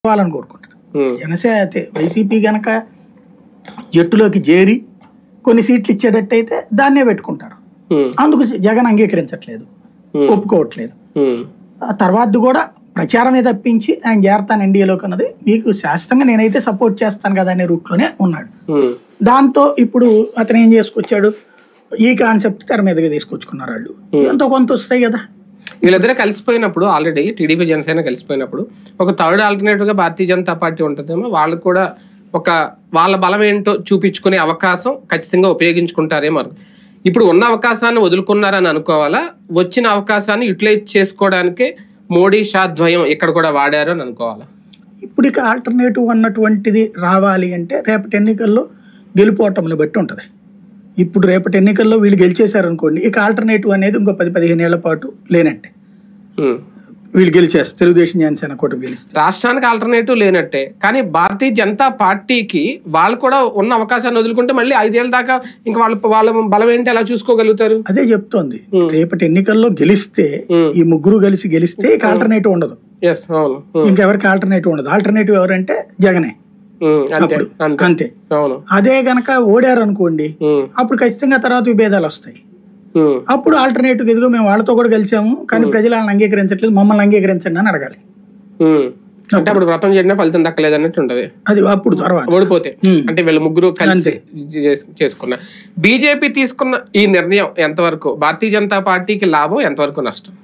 కావాలని కోరుకుంటుంది ఉమ్, జనసేన వైసీపీ గనక జట్టులోకి చేరి కొన్ని సీట్లు ఇచ్చేటట్టయితే దాన్నే పెట్టుకుంటారు ఉమ్, అందుకు జగన్ అంగీకరించట్లేదు Hmm. ఒప్పుకోవట్లేదు ఉమ్, ఆ తర్వాత కూడా ప్రచారమే తప్పించి ఆయన చేరతాను ఎన్డీఏలోకి అన్నది మీకు శాశ్వతంగా నేనైతే సపోర్ట్ చేస్తాను కదా అనే రూట్లోనే ఉన్నాడు ఉమ్, దాంతో ఇప్పుడు అతను ఏం చేసుకొచ్చాడు ఈ కాన్సెప్ట్ తెర మీదకి తీసుకొచ్చుకున్నారు వాళ్ళు ఎంతో కొంత వస్తాయి కదా వీళ్ళిద్దరే కలిసిపోయినప్పుడు ఆల్రెడీ టీడీపీ జనసేన కలిసిపోయినప్పుడు ఒక థర్డ్ ఆల్టర్నేటివ్ గా భారతీయ జనతా పార్టీ ఉంటుందేమో వాళ్ళు కూడా ఒక వాళ్ళ బలం ఏంటో చూపించుకునే అవకాశం ఖచ్చితంగా ఉపయోగించుకుంటారేమో అను- ఇప్పుడు ఉన్న అవకాశాన్ని వదులుకున్నారని అనుకోవాలా వచ్చిన అవకాశాన్ని యూటిలైజ్ చేసుకోవడానికే మోడీ షా ద్వయం ఇక్కడ కూడా వాడారు అని అనుకోవాలా ఇప్పుడు ఇక ఆల్టర్నేటివ్ అన్నటువంటిది రావాలి అంటే రేపటి ఎన్నికల్లో గెలుపోవటంని బట్టి ఉంటుంది ఇప్పుడు రేపటి ఎన్నికల్లో వీళ్ళు గెలిచేశారు అనుకోండి ఇక ఆల్టర్నేటివ్ అనేది ఇంకో పది పదిహేను ఏళ్ల పాటు లేనట్టే ఉమ్. వీళ్ళు గెలిచేస్తారు తెలుగుదేశం జనసేన కూటమి గెలిస్తారు రాష్ట్రానికి ఆల్టర్నేటివ్ లేనట్టే కానీ భారతీయ జనతా పార్టీకి వాళ్ళు కూడా ఉన్న అవకాశాన్ని వదులుకుంటే మళ్ళీ ఐదేళ్ళ దాకా ఇంకా వాళ్ళ వాళ్ళ బలం ఏంటి ఎలా చూసుకోగలుగుతారు అదే చెప్తోంది రేపటి ఎన్నికల్లో గెలిస్తే Hmm. ఈ ముగ్గురు కలిసి గెలిస్తే ఇక ఆల్టర్నేటివ్ ఉండదు ఎస్ అవును ఉమ్, ఇంకెవరికి ఆల్టర్నేటివ్ ఉండదు ఆల్టర్నేటివ్ ఎవరంటే జగనే ఉమ్, అంతే అప్పుడు అంతే అంతే అవును అదే గనక ఓడారు అనుకోండి ఉమ్, అప్పుడు ఖచ్చితంగా తర్వాత విభేదాలు వస్తాయి ఉమ్, అప్పుడు ఆల్టర్నేటివ్ ఇదిగో మేము వాళ్ళతో కూడా కలిసాము కానీ ప్రజలు వాళ్ళని అంగీకరించట్లేదు మమ్మల్ని అంగీకరించండి అని అడగాలి ఉమ్. అంటే అప్పుడు వ్రతం చేయడం ఫలితం దక్కలేదు అన్నట్టు ఉంటది అది అప్పుడు తర్వాత ఓడిపోతే ఉమ్. అంటే వీళ్ళు ముగ్గురు కలిసి చేస్- చేసుకున్న బీజేపీ తీసుకున్న ఈ నిర్ణయం ఎంతవరకు భారతీయ జనతా పార్టీకి లాభం ఎంతవరకు నష్టం